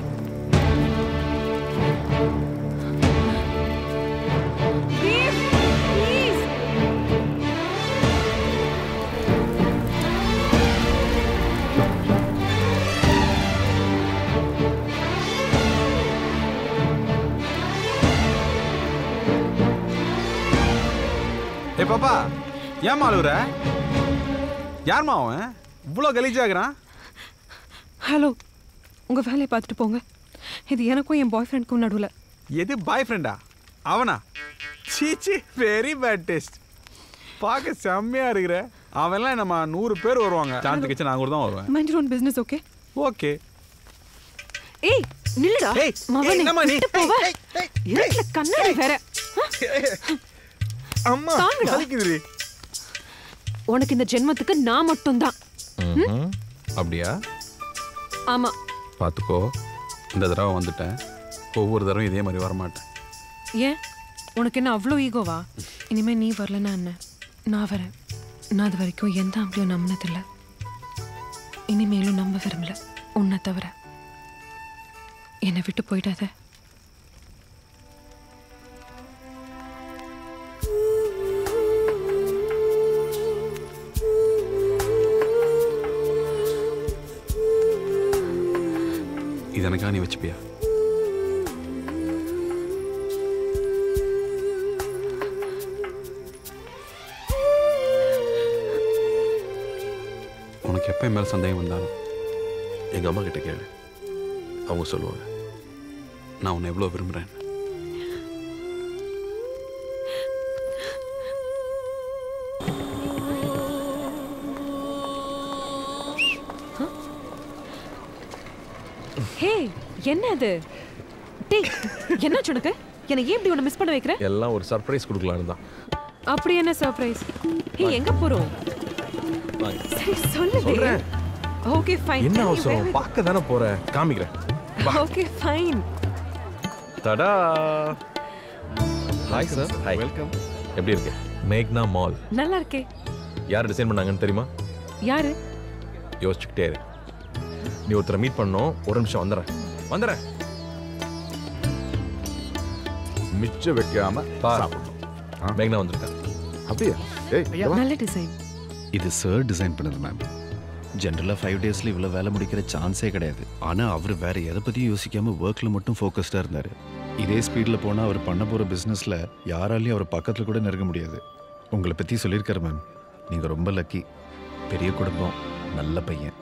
Dev please ஏ பாப்பா ஏம்மா அழுகுற யார்மா அவன் இவ்வளோ கலீஜாகிறான் ஹலோ உங்க வேலையை பார்த்துட்டு போங்க இது எனக்கும் என் பாய் ஃப்ரெண்டுக்கும் நடுவில் எது பாய் ஃப்ரெண்டா அவனா சீச்சி வெரி பேட் டேஸ்ட் பார்க்க செம்மையா இருக்கிற அவன்லாம் நம்ம நூறு பேர் வருவாங்க சாந்தி கட்சி நான் கூட தான் வருவேன் mind your own business okay okay ஏய் நில்லுடா ஏய், மவனே ஏய், என்னம்மா நீ? விட்டு போவ இருட்டுல கண்ணாடி வேற அம்மா தாங்குடா. வலிக்குதுடி உனக்கு இந்த ஜென்மத்துக்கு நான் மட்டும்தான் ம்ஹும். அப்படியா ஆமா பார்த்துக்கோ இந்த தடவை வந்துட்டேன் ஒவ்வொரு தடவை இதே மாதிரி வரமாட்டேன் ஏன் உனக்கு என்ன அவ்வளோ ஈகோவா இனிமே நீ வரலன்னா என்ன நான் வரேன் நான் அது வரைக்கும் எந்த ஆம்பளையும் நம்பினதில்லை இனிமேலும் நம்ப விரும்பல உன்னை தவிர என்னை விட்டு போயிடாத இது எனக்கா நீ வச்சுப்பியா உனக்கு எப்போ என் மேலே சந்தேகம் வந்தாலும் எங்கள் அம்மா கிட்ட கேளு அவங்க சொல்லுவாங்க நான் உன்னை எவ்வளோ விரும்புகிறேன் ஹே என்ன அது டேய் என்னாச்சு உனக்கு என்னை ஏன் இப்படி உன்னை மிஸ் பண்ண வைக்கிற எல்லாம் ஒரு சர்ப்ரைஸ் கொடுக்கலான்னு தான் அப்படி என்ன சர்ப்ரைஸ் ஹே எங்க போறோம் சரி சொல்லு சொல்றேன். ஓகே ஃபைன் என்ன அவசரம் பார்க்க தானே போற காமிக்கிறேன் ஓகே ஃபைன் தடா ஹாய் சார் ஹாய் வெல்கம் எப்படி இருக்கு மேக்னா மால் நல்லா இருக்கே யார் டிசைன் பண்ணாங்கன்னு தெரியுமா யாரு யோசிச்சுக்கிட்டே இரு நீ ஒருத்தரை மீட் பண்ணோம் ஒரு நிமிஷம் வந்துடுறேன் வந்துடுறேன் மிச்சம் வைக்காம சாப்பிடணும் மேக்னா வந்திருக்கா அப்படியா ஏய் நல்ல டிசைன் இது சார் டிசைன் பண்ணது மேம் ஜென்ரலாக ஃபைவ் டேஸில் இவ்வளோ வேலை முடிக்கிற சான்ஸே கிடையாது ஆனால் அவர் வேற எதை பற்றியும் யோசிக்காமல் ஒர்க்கில் மட்டும் ஃபோக்கஸ்டாக இருந்தார் இதே ஸ்பீடில் போனால் அவர் பண்ண போகிற பிஸ்னஸில் யாராலையும் அவர் பக்கத்தில் கூட நெருங்க முடியாது உங்களை பற்றி சொல்லியிருக்காரு மேம் நீங்கள் ரொம்ப லக்கி பெரிய குடும்பம் நல்ல பையன்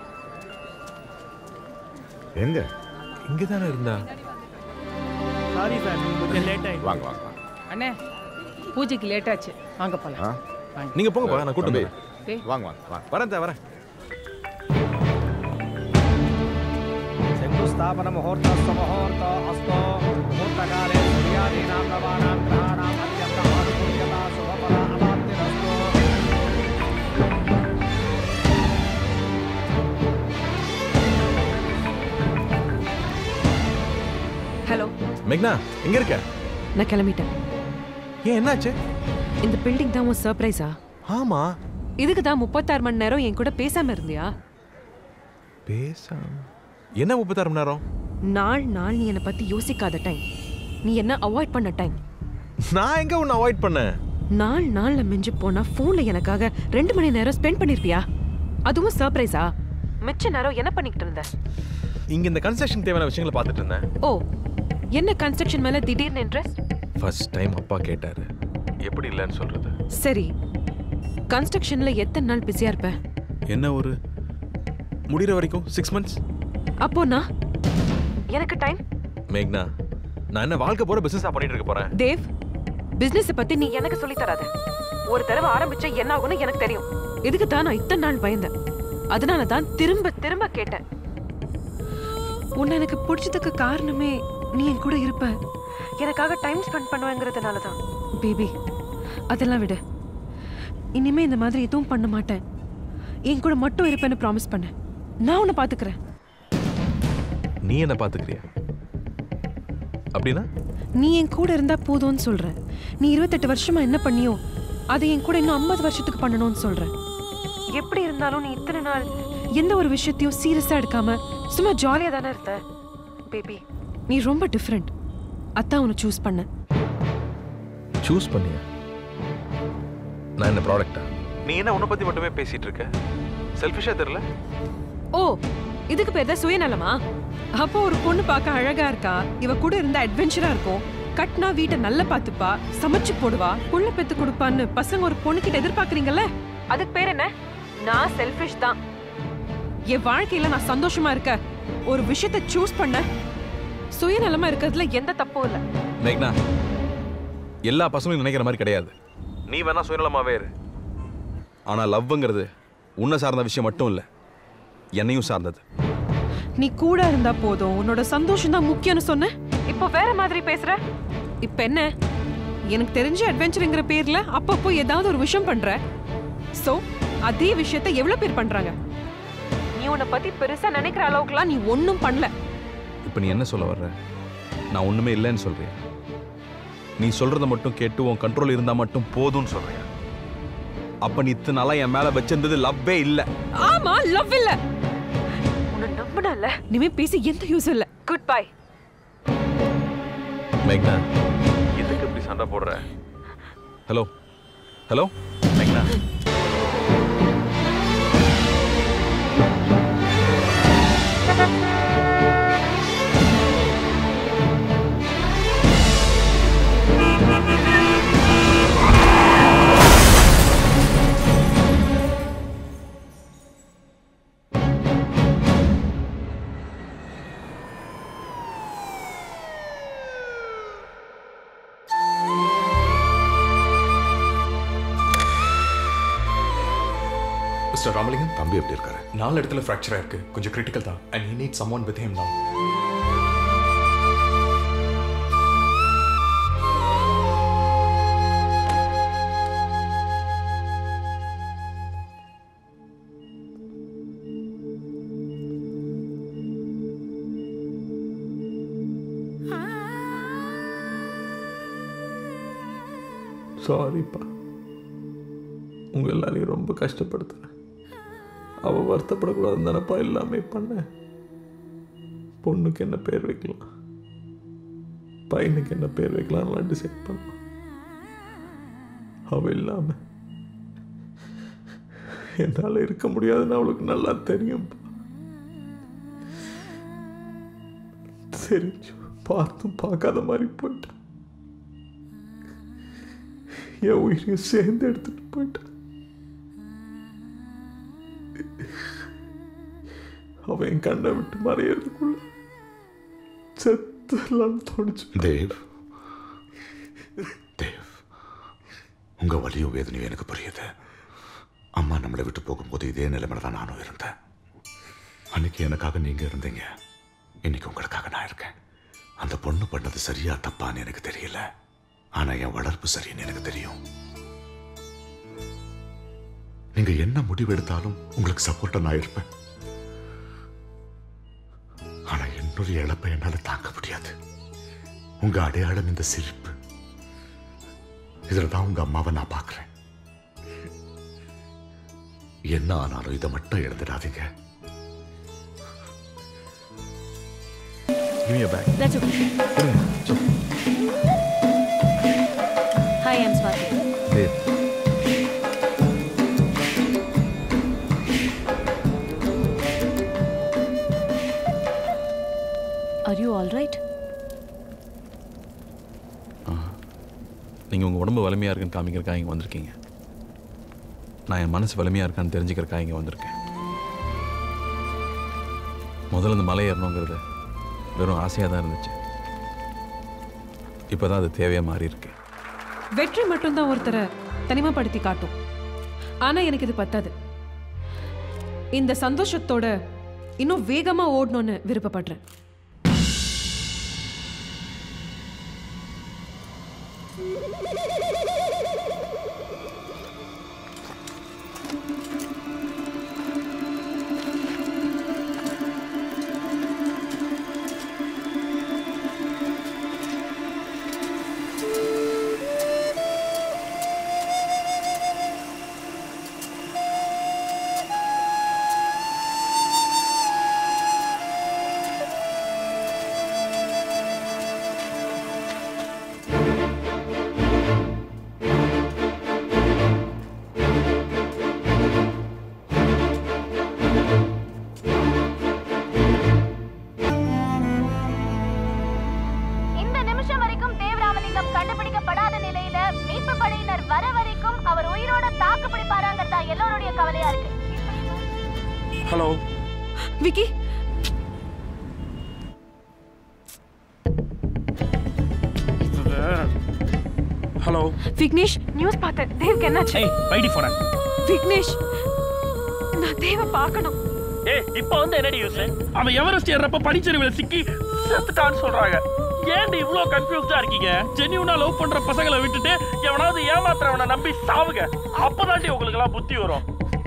எங்க இங்கே தானே இருந்தா சாரி சார் கொஞ்சம் லேட் ஆயிடுச்சு வாங்க வாங்க வாங்க அண்ணே பூஜைக்கு லேட் ஆச்சு வாங்க போலாம் வாங்க. நீங்க போங்கப்பா நான் கூட்டு தம்பி, வந்துடுறேன். டேய். வாங்க வாங்க வாங்க வரேன் தா, வரேன் శంకుస్థాపన ముహూర్తస్వ ముహూర్త అస్తో ముహూర్తకాలే సూర్యాదీనాం నవానాం గ్రహాణాం అత్యంత ఆనుకూల్యత శుభఫల అవాప్తిరస్తు ஹலோ மேக்னா எங்க இருக்க நான் கிளம்பிட்டேன் ஏன் என்னாச்சு இந்த பில்டிங் தான் உன் சர்ப்ரைஸா ஆமா இதுக்கு தான் முப்பத்தாறு மணி நேரம் என் கூட பேசாம இருந்தியா பேசாம என்ன முப்பத்தாறு மணி நேரம் நாள் நாள் நீ என்னை பத்தி யோசிக்காத டைம் நீ என்ன அவாய்ட் பண்ண டைம் நான் எங்க உன்னை அவாய்ட் பண்ணேன் நாள் நாள்ல மிஞ்சு போனா போன்ல எனக்காக ரெண்டு மணி நேரம் ஸ்பெண்ட் பண்ணிருப்பியா அதுவும் சர்ப்ரைஸா மிச்ச நேரம் என்ன பண்ணிக்கிட்டு இருந்த இங்க இந்த கன்ஸ்ட்ரக்ஷன் தேவையான விஷயங்களை பார்த்துட்டு இருந்தேன் ஓ என்ன கன்ஸ்ட்ரக்ஷன் மேல திடீர்னு இன்ட்ரெஸ்ட் ஃபர்ஸ்ட் டைம் அப்பா கேட்டாரு எப்படி இல்லைன்னு சொல்றது சரி கன்ஸ்ட்ரக்ஷன்ல எத்தனை நாள் பிஸியா இருப்ப என்ன ஒரு முடிகிற வரைக்கும் சிக்ஸ் மந்த்ஸ் அப்போ நான் எனக்கு டைம் மேக்னா நான் என்ன வாழ்க்கை போற பிசினஸா பண்ணிட்டு இருக்க போறேன் தேவ் பிசினஸ் பத்தி நீ எனக்கு சொல்லி தராத ஒரு தடவை ஆரம்பிச்சா என்ன ஆகும்னு எனக்கு தெரியும் இதுக்கு தான் நான் இத்தனை நாள் பயந்தேன் அதனால தான் திரும்ப திரும்ப கேட்டேன் உன்னை எனக்கு பிடிச்சதுக்கு காரணமே நீ என் கூட இருப்ப எனக்காக டைம் ஸ்பெண்ட் பண்ணுவேங்கிறதுனால தான் பேபி அதெல்லாம் விடு இனிமே இந்த மாதிரி எதுவும் பண்ண மாட்டேன் என் கூட மட்டும் இருப்பேன்னு ப்ராமிஸ் பண்ணேன் நான் உன்னை பாத்துக்கிறேன் நீ என்ன பாத்துக்கிறியா அப்படின்னா நீ என் கூட இருந்தா போதும்னு சொல்ற நீ இருபத்தெட்டு வருஷமா என்ன பண்ணியோ அதை என் கூட இன்னும் ஐம்பது வருஷத்துக்கு பண்ணணும்னு சொல்ற எப்படி இருந்தாலும் நீ இத்தனை நாள் எந்த ஒரு விஷயத்தையும் சீரியஸா எடுக்காம சும்மா ஜாலியா தானே இருந்த பேபி நீ ரொம்ப டிஃப்ரெண்ட் அதான் உன்னை சூஸ் பண்ண சூஸ் பண்ணியா நான் என்ன ப்ராடக்டா நீ என்ன உன்னை பத்தி மட்டுமே பேசிட்டு இருக்க செல்ஃபிஷா தெரியல ஓ இதுக்கு பேர் தான் சுயநலமா அப்போ ஒரு பொண்ணு பார்க்க அழகா இருக்கா இவ கூட இருந்தா அட்வென்ச்சரா இருக்கும் கட்னா வீட்டை நல்லா பார்த்துப்பா சமைச்சு போடுவா புள்ள பெத்து கொடுப்பான்னு பசங்க ஒரு பொண்ணு கிட்ட எதிர்பார்க்கறீங்கல்ல அதுக்கு பேர் என்ன நான் செல்ஃபிஷ் தான் என் வாழ்க்கையில நான் சந்தோஷமா இருக்க ஒரு விஷயத்தை சூஸ் பண்ண சுயநலமா இருக்கிறதுல எந்த தப்பும் இல்லை மேக்னா எல்லா பசங்களும் நினைக்கிற மாதிரி கிடையாது நீ வேணா சுயநலமாவே இரு ஆனா லவ்ங்கிறது உன்னை சார்ந்த விஷயம் மட்டும் இல்ல என்னையும் சார்ந்தது நீ கூட இருந்தா போதும் உன்னோட சந்தோஷம் தான் முக்கியம்னு சொன்ன இப்போ வேற மாதிரி பேசுற இப்ப என்ன எனக்கு தெரிஞ்ச அட்வென்ச்சருங்கிற பேர்ல அப்பப்போ ஏதாவது ஒரு விஷயம் பண்ற சோ அதே விஷயத்த எவ்வளவு பேர் பண்றாங்க நீ உன்னை பத்தி பெருசா நினைக்கிற அளவுக்குலாம் நீ ஒன்னும் பண்ணல இப்போ நீ என்ன சொல்ல வர்ற நான் ஒண்ணுமே இல்லைன்னு சொல்றியா நீ சொல்றத மட்டும் கேட்டு உன் கண்ட்ரோல் இருந்தா மட்டும் போதும்னு சொல்றியா அப்ப நீ இத்தனை நாளா என் மேல வச்சிருந்தது லவ்வே இல்ல ஆமா லவ் இல்ல உன்னை நம்பினல இனிமே பேசி எந்த யூஸ் இல்ல குட் பை மேக்னா எதுக்கு இப்படி சண்டை போடுற ஹலோ ஹலோ மேக்னா மிஸ்டர் ராமலிங்கம் தம்பி எப்படி இருக்காரு நாலு இடத்துல ஃப்ராக்சர் ஆயிருக்கு கொஞ்சம் கிரிட்டிக்கல் தான் and he needs someone with him now சாரிப்பா உங்க எல்லாரையும் ரொம்ப கஷ்டப்படுத்துறேன் அவ வருத்தப்படக்கூடாதுன்னு தானப்பா எல்லாமே பண்ணேன் பொண்ணுக்கு என்ன பேர் வைக்கலாம் பையனுக்கு என்ன பேர் வைக்கலாம்லாம் டிசைட் பண்ணலாம் அவ இல்லாம என்னால் இருக்க முடியாதுன்னு அவளுக்கு நல்லா தெரியும்ப்பா தெரிஞ்சு பார்த்தும் பார்க்காத மாதிரி போயிட்டேன் என் உயிரையும் சேர்ந்து எடுத்துட்டு போயிட்டேன் அவன் என் கண்ணை விட்டு மறையறதுக்குள்ள செத்துலான்னு தோணுச்சு தேவ் தேவ் உங்க வலியும் வேதனையும் எனக்கு புரியுது அம்மா நம்மளை விட்டு போகும்போது இதே நிலைமையில தான் நானும் இருந்தேன் அன்னைக்கு எனக்காக நீங்க இருந்தீங்க இன்னைக்கு உங்களுக்காக நான் இருக்கேன் அந்த பொண்ணு பண்ணது சரியா தப்பான்னு எனக்கு தெரியல ஆனா என் வளர்ப்பு சரின்னு எனக்கு தெரியும் நீங்க என்ன முடிவு எடுத்தாலும் உங்களுக்கு சப்போர்ட்டா நான் இருப்பேன் ஆனா என்னுடைய இழப்பை என்னால தாங்க முடியாது உங்க அடையாளம் இந்த சிரிப்பு இதுல தான் உங்க அம்மாவை நான் பார்க்கிறேன் என்ன ஆனாலும் இதை மட்டும் எழுதிடாதீங்க Give me your bag. That's okay. Hi, I'm Swati. Dave. Are you all right? நீங்கள் உங்கள் உடம்பு வலிமையாக இருக்குன்னு காமிக்கிறக்காக இங்கே வந்திருக்கீங்க நான் என் மனசு வலிமையாக இருக்கான்னு தெரிஞ்சுக்கிறக்காக இங்கே வந்திருக்கேன் முதல்ல இந்த மலை ஏறணுங்கிறது வெறும் ஆசையாக தான் இருந்துச்சு இப்போ தான் அது தேவையாக மாறி இருக்கு வெற்றி மட்டும்தான் ஒருத்தரை தனிமைப்படுத்தி காட்டும் ஆனா எனக்கு இது பத்தாது இந்த சந்தோஷத்தோட இன்னும் வேகமா ஓடணும்னு விருப்பப்படுறேன் இந்த நிமிஷம் வரைக்கும் தேவராமலிங்கம் கண்டுபிடிக்கப்படாத நிலையில மீட்பு படையினர் வர வரைக்கும் அவர் உயிரோட தாக்கு பிடிப்பாராங்கிறதா எல்லோருடைய கவலையா இருக்கு hello Vicky hello Vignesh news பார்த்தேன் தேவ்க்கு என்னாச்சு ஏய் வைடி போன விக்னேஷ் நான் தேவ பார்க்கணும் ஏய் இப்போ வந்து என்னடி யூஸ் அவன் எவரெஸ்ட் ஏறப்ப பனிச்சரிவில் சிக்கி செத்துட்டான்னு சொல்றாங்க ஏன்டி இவ்ளோ கன்ஃபியூஸ்டா இருக்கீங்க ஜென்யூனா லவ் பண்ற பசங்களை விட்டுட்டு எவனாவது ஏமாத்துறவனை நம்பி சாவுங்க அப்பதாண்டி உங்களுக்கு எல்லாம் புத்தி வரும்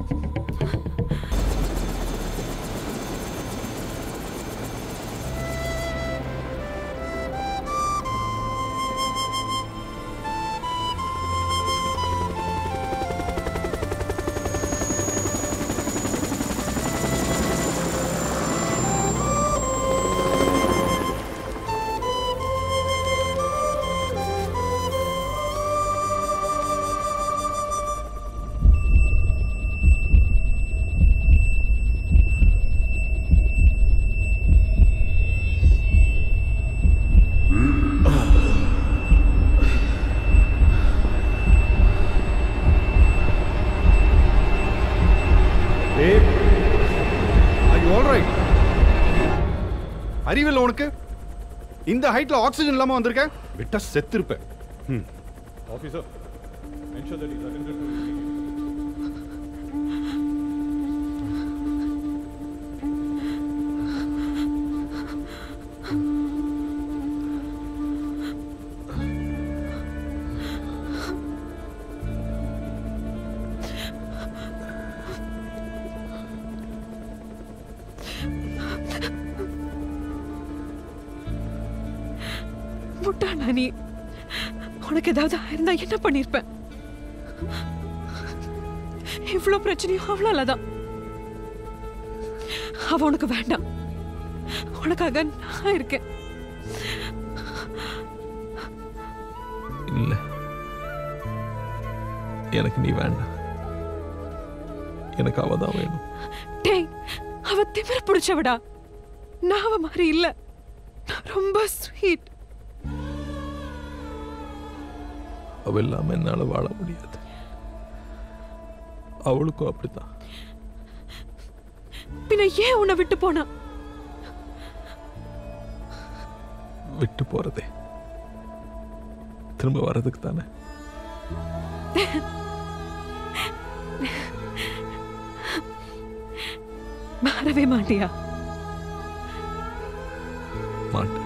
Dave, are you all right? அறிவில்லை உனக்கு இந்த ஹைட்ல ஆக்சிஜன் இல்லாம வந்திருக்க விட்டா செத்து officer ensure that he's attended to முட்டாளா நீ உனக்கு ஏதாவது ஆயிருந்தா என்ன பண்ணிருப்பேன் இவ்வளவு பிரச்சனையும் அவளால தான் அவ உனக்கு வேண்டாம் உனக்காக நான் இருக்கேன் இல்ல எனக்கு நீ வேண்டாம் எனக்கு அவ தான் வேணும் டேய் அவ திமிர பிடிச்சவடா நான் அவ மாதிரி இல்ல நான் ரொம்ப ஸ்வீட் அவ இல்லாம என்னால வாழ முடியாது அவளுக்கும் அப்படித்தான் பின்ன ஏன் உன்னை விட்டு போனா விட்டு போறதே திரும்ப வர்றதுக்கு தானே மாறவே மாட்டியா மாட்டேன்